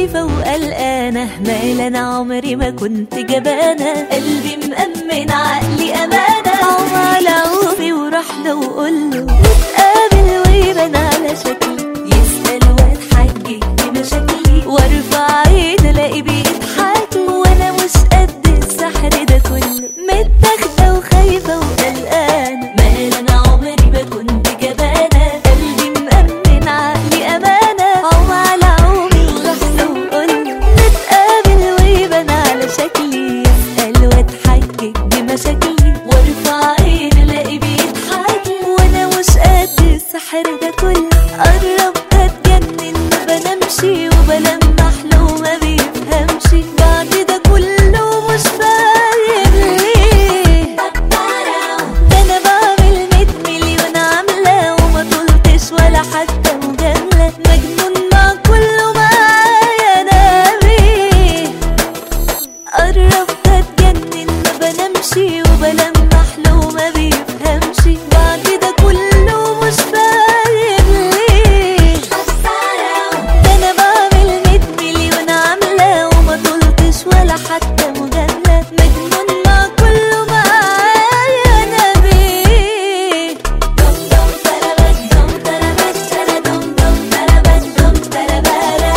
خايفة وقلقانة مال أنا عمري ما كنت جبانة قلبي مأمن عقلي أمانة عوم على عوفي وراح له وقوله نتقابل ويبان على شكلي يسأل واتحجج بمشاكلي وارفع عيني الاقي بيضحك وانا مش قد السحر ده كله متاخده وخايفه وقلقانه مال انا عمري ما كنت جبانه قلبي مأمن عقلي امانه عوم على عومي ورحت وقوله نتقابل ويبان على شكلي يسأل واتحجج بمشاكلي وارفع عيني الاقي بيضحك وانا مش قد السحر ده كله قربت اتجنن ما بنامشي وبلمح له ما بيفهمش بعد ده كله مش فاهم ليه ده انا بعمل ميت مليون عاملة وما طلتش ولا حتى مجاملة مجنون مع كله معايا انا بيه قربت اتجنن ما بنامشي وبلمح له ما بيفهمش بعد ده كله مش فاهم ليه ده انا بعمل ميت مليون عاملة وما طلتش ولا حتى مجاملة مجنون مع كله معايا انا بيه دم دم تربت دم تربت ترى دم دم تربت دم تربارة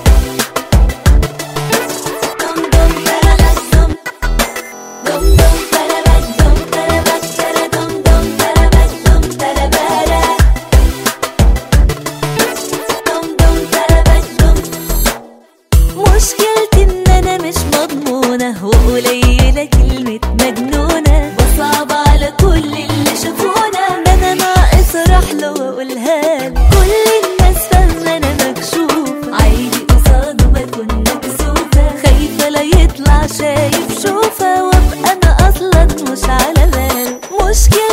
دم دم تربت دم دم دم تربت دم تربت ترى دم دم تربت دم تربارة دم دم تربت دم مشكلتي ان انا مش مضمونة وقليلة كلمة مجنونة بصعب على كل اللي شافونا ده انا ناقص اروح له واقولها له كل الناس فاهمة انا مكشوف عادي قصاده بكون مكسوفة خايفة لا يطلع شايف شوفة وابقى انا اصلا مش على باله مشكلة